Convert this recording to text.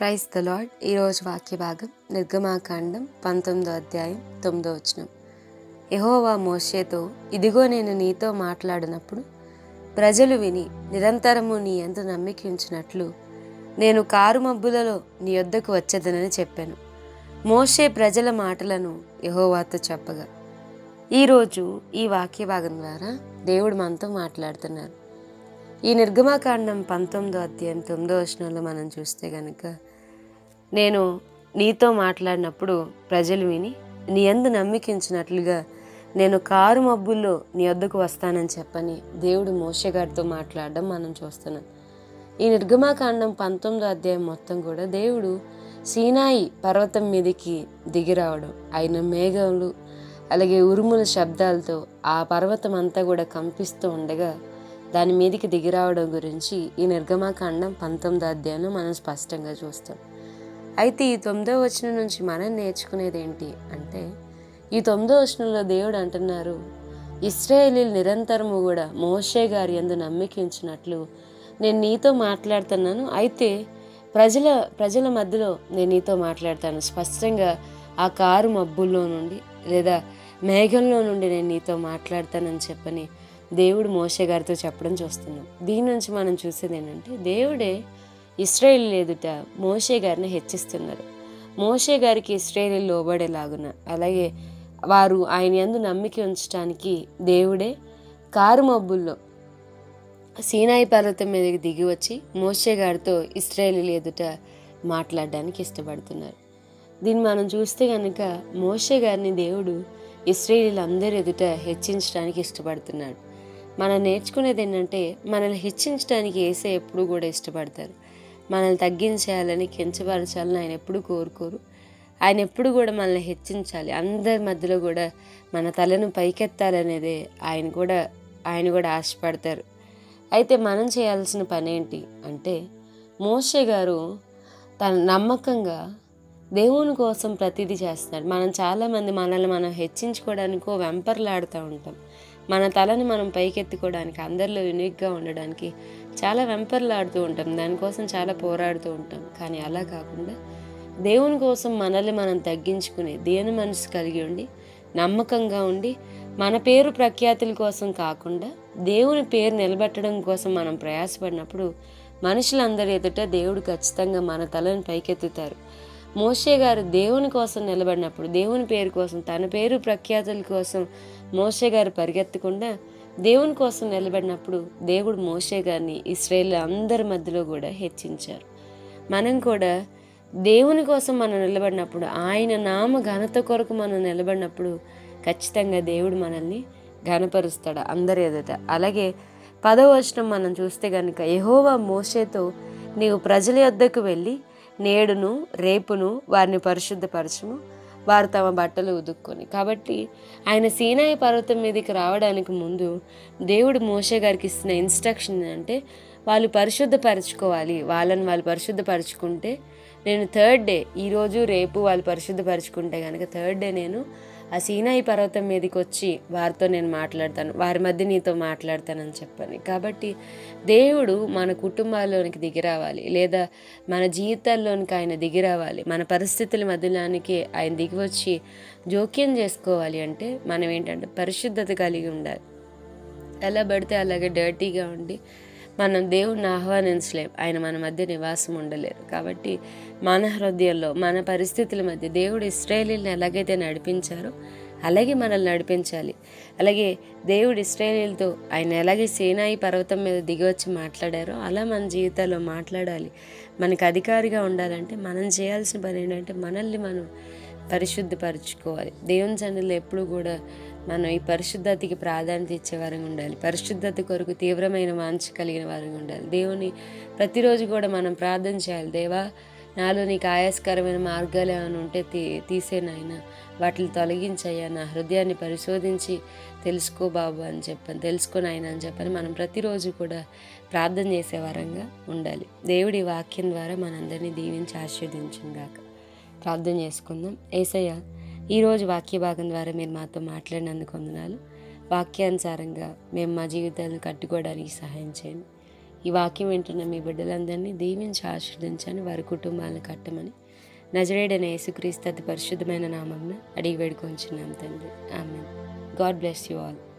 price the lord ఈరోజు వాక్య భాగం నిర్గమాకాండం పంతొమ్మిదో అధ్యాయం తొమ్మిదో వచనం యెహోవా మోషేతో ఇదిగో నేను నీతో మాట్లాడినప్పుడు ప్రజలు విని నిరంతరము నీ ఎంత నమ్మిక ఉంచినట్లు నేను కారు మబ్బులలో నీ యొద్దకు వచ్చేదనని చెప్పాను మోషే ప్రజల మాటలను యెహోవాతో చెప్పగా ఈరోజు ఈ వాక్య భాగం ద్వారా దేవుడు మనతో మాట్లాడుతున్నారు ఈ నిర్గమాకాండం పంతొమ్మిదో అధ్యాయం తొమ్మిదో వచనంలో మనం చూస్తే గనుక నేను నీతో మాట్లాడినప్పుడు ప్రజలు విని నీ అందు నమ్మికించినట్లుగా నేను కారు మబ్బుల్లో నీ వద్దకు వస్తానని చెప్పని దేవుడు మోషే గారితో మాట్లాడడం మనం చూస్తున్నాం ఈ నిర్గమాకాండం పంతొమ్మిదో అధ్యాయం మొత్తం కూడా దేవుడు సీనాయి పర్వతం మీదకి దిగి రావడం ఆయన మేఘములు అలాగే ఉరుముల శబ్దాలతో ఆ పర్వతం అంతా కూడా కంపిస్తూ ఉండగా దాని మీదకి దిగిరావడం గురించి ఈ నిర్గమాకాండం పంతొమ్మిదో అధ్యాయంలో మనం స్పష్టంగా చూస్తాం అయితే ఈ తొమ్మిదో వచనం నుంచి మనం నేర్చుకునేది ఏంటి అంటే ఈ తొమ్మిదో వచనంలో దేవుడు అంటున్నారు ఇస్రాయేలీలు నిరంతరము కూడా మోషే గారి ఎందు నమ్మికించినట్లు నేను నీతో మాట్లాడుతున్నాను అయితే ప్రజల ప్రజల మధ్యలో నేను నీతో మాట్లాడతాను స్పష్టంగా ఆ కారు మబ్బుల్లో నుండి లేదా మేఘంలో నుండి నేను నీతో మాట్లాడతానని చెప్పని దేవుడు మోషే గారితో చెప్పడం చూస్తున్నాం దీని నుంచి మనం చూసేది ఏంటంటే దేవుడే ఇస్రాయేల్ ఎదుట మోషే గారిని హెచ్చిస్తున్నారు మోషే గారికి ఇస్రాయేల్ లోబడేలాగున అలాగే వారు ఆయన యందు నమ్మిక ఉంచడానికి దేవుడే కారు మబ్బుల్లో సీనాయి పర్వతం మీదకి దిగి వచ్చి మోషే గారితో ఇస్రాయేలీల ఎదుట మాట్లాడడానికి ఇష్టపడుతున్నారు దీన్ని మనం చూస్తే కనుక మోషే గారిని దేవుడు ఇస్రాయేలీలందరి ఎదుట హెచ్చించడానికి ఇష్టపడుతున్నాడు మనం నేర్చుకునేది ఏంటంటే మనల్ని హెచ్చించడానికి ఏసే ఎప్పుడు కూడా ఇష్టపడతారు మనల్ని తగ్గించేయాలని కించపరచాలని ఆయన ఎప్పుడు కోరుకోరు ఆయన ఎప్పుడు కూడా మనల్ని హెచ్చించాలి అందరి మధ్యలో కూడా మన తలను పైకెత్తాలనేదే ఆయన కూడా ఆయన కూడా ఆశపడతారు అయితే మనం చేయాల్సిన పని ఏంటి అంటే మోషే గారు తన నమ్మకంగా దేవుని కోసం ప్రతిదీ చేస్తున్నాడు మనం చాలామంది మనల్ని మనం హెచ్చించుకోవడానికో వెంపర్లాడుతూ ఉంటాం మన తలని మనం పైకెత్తుకోవడానికి అందరిలో యూనిక్గా ఉండడానికి చాలా వెంపర్లాడుతూ ఉంటాం దానికోసం చాలా పోరాడుతూ ఉంటాం కానీ అలా కాకుండా దేవుని కోసం మనల్ని మనం తగ్గించుకుని దేవుని మనసు కలిగి ఉండి నమ్మకంగా ఉండి మన పేరు ప్రఖ్యాతుల కోసం కాకుండా దేవుని పేరు నిలబెట్టడం కోసం మనం ప్రయాసపడినప్పుడు మనుషులందరి ఎదుట దేవుడు ఖచ్చితంగా మన తలను పైకెత్తుతారు మోషే గారు దేవుని కోసం నిలబడినప్పుడు దేవుని పేరు కోసం తన పేరు ప్రఖ్యాతుల కోసం మోషే గారు పరిగెత్తకుండా దేవుని కోసం నిలబడినప్పుడు దేవుడు మోషే గారిని ఇస్రాయేల్ అందరి మధ్యలో కూడా హెచ్చించారు మనం కూడా దేవుని కోసం మనం నిలబడినప్పుడు ఆయన నామ ఘనత కొరకు మనం నిలబడినప్పుడు ఖచ్చితంగా దేవుడు మనల్ని ఘనపరుస్తాడు అందరి ఎదుట అలాగే పదవచనం మనం చూస్తే కనుక యహోవా మోషేతో నీవు ప్రజల యొద్దకు వెళ్ళి నేడును రేపును వారిని పరిశుద్ధపరచము వారు తమ బట్టలు ఉదుక్కొని కాబట్టి ఆయన సీనాయి పర్వతం మీదకి రావడానికి ముందు దేవుడు మోషే గారికి ఇస్తున్న ఇన్స్ట్రక్షన్ అంటే వాళ్ళు పరిశుద్ధపరచుకోవాలి వాళ్ళని వాళ్ళు పరిశుద్ధపరచుకుంటే నేను థర్డ్ డే ఈరోజు రేపు వాళ్ళు పరిశుద్ధపరచుకుంటే కనుక థర్డ్ డే నేను ఆ సీనాయి పర్వతం మీదకి వచ్చి వారితో నేను మాట్లాడతాను వారి మధ్య నీతో మాట్లాడతానని చెప్పని కాబట్టి దేవుడు మన కుటుంబాల్లోనికి దిగిరావాలి లేదా మన జీవితాల్లోనికి ఆయన దిగిరావాలి మన పరిస్థితుల మధ్యలోనికి ఆయన దిగి వచ్చి జోక్యం చేసుకోవాలి అంటే మనం ఏంటంటే పరిశుద్ధత కలిగి ఉండాలి ఎలా పడితే అలాగే డర్టీగా ఉండి మనం దేవుణ్ణి ఆహ్వానించలేం ఆయన మన మధ్య నివాసం ఉండలేరు కాబట్టి మన హృదయంలో మన పరిస్థితుల మధ్య దేవుడు ఇస్రాయేలీని ఎలాగైతే నడిపించారో అలాగే మనల్ని నడిపించాలి అలాగే దేవుడు ఇస్రాయేలీలతో ఆయన ఎలాగే సేనాయి పర్వతం మీద దిగి వచ్చి మాట్లాడారో అలా మన జీవితాల్లో మాట్లాడాలి మనకి అధికారిగా ఉండాలంటే మనం చేయాల్సిన పని ఏంటంటే మనల్ని మనం పరిశుద్ధపరచుకోవాలి దేవుని సన్నిధిలో ఎప్పుడు కూడా మనం ఈ పరిశుద్ధతకి ప్రాధాన్యత ఇచ్చే వారంగా ఉండాలి పరిశుద్ధత కొరకు తీవ్రమైన వాంఛ కలిగిన వారంగా ఉండాలి దేవుని ప్రతిరోజు కూడా మనం ప్రార్థన చేయాలి దేవా నాలో నీకు ఆయాస్కరమైన మార్గాలు ఏమైనా ఉంటే తీ తీసేనాయన వాటిని తొలగించయ్యా నా హృదయాన్ని పరిశోధించి తెలుసుకో బాబు అని చెప్పని తెలుసుకొని ఆయన అని చెప్పని మనం ప్రతిరోజు కూడా ప్రార్థన చేసే వారంగా ఉండాలి దేవుడి వాక్యం ద్వారా మనందరినీ దీవించి ఆశీర్వదించుగాక ప్రార్థన చేసుకుందాం ఏసయ్య ఈరోజు వాక్య భాగం ద్వారా మీరు మాతో మాట్లాడినందుకు వందనాలు వాక్యానుసారంగా మేము మా జీవితాలను కట్టుకోవడానికి సహాయం చేయండి ఈ వాక్యం వింటున్న మీ బిడ్డలందరినీ దీవించి ఆశీర్వదించని వారి కుటుంబాలను కట్టమని నజరేడైన యేసుక్రీస్తు అతి పరిశుద్ధమైన నామంన అడిగి వేడుకొంచున్నాం తండ్రి ఆమె గాడ్ బ్లెస్ యూ ఆల్